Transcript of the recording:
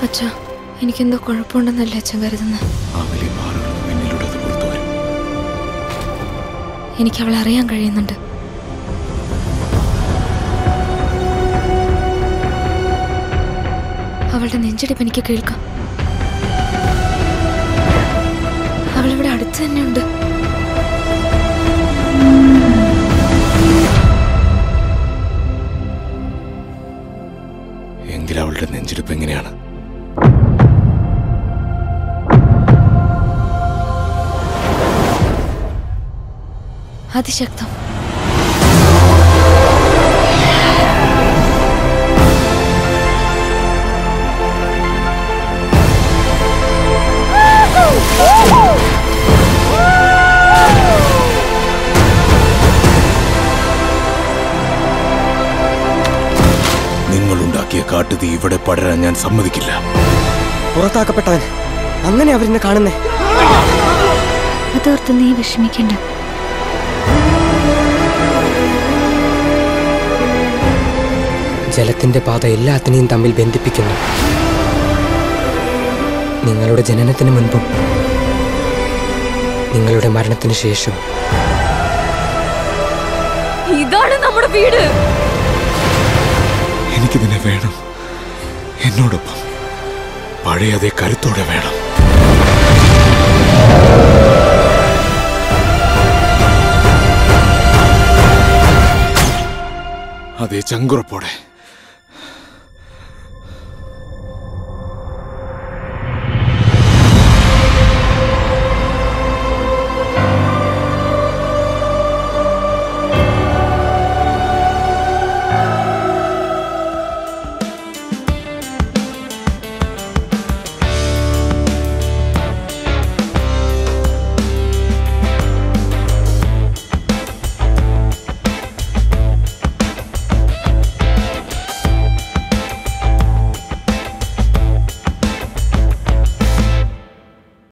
അച്ഛാ എനിക്കെന്തോ കുഴപ്പമുണ്ടെന്നല്ലേ അച്ഛൻ കരുതുന്നത് ആ വലിയ പാറകൾക്ക് പിന്നിലൂടെ അത് പുറത്തു വരും എനിക്ക് അവളെ അറിയാൻ കഴിയുന്നുണ്ട് അവളുടെ നെഞ്ചിടിപ്പ് എനിക്ക് കേൾക്കാം അവളിവിടെ അടുത്ത് തന്നെ ഉണ്ട് എങ്കിൽ അവളുടെ നെഞ്ചെടുപ്പ് എങ്ങനെയാണ് അതിശക്തം നിങ്ങളുണ്ടാക്കിയ കാട്ടുതീ ഇവിടെ പടരാൻ ഞാൻ സമ്മതിക്കില്ല പുറത്താക്കപ്പെട്ടവൻ അങ്ങനെ അവരെന്നെ കാണുന്നേ അതോർത്ത് നീ വിഷമിക്കണ്ട ജലത്തിന്റെ പാത എല്ലാത്തിനെയും തമ്മിൽ ബന്ധിപ്പിക്കുന്നു നിങ്ങളുടെ ജനനത്തിന് മുൻപും നിങ്ങളുടെ മരണത്തിന് ശേഷം ഇതാണ് നമ്മുടെ വീട് എനിക്കിതിനെ വേണം എന്നോടൊപ്പം പഴയ അതേ കരുത്തോടെ വേണം അതേ ചങ്കുറപ്പോടെ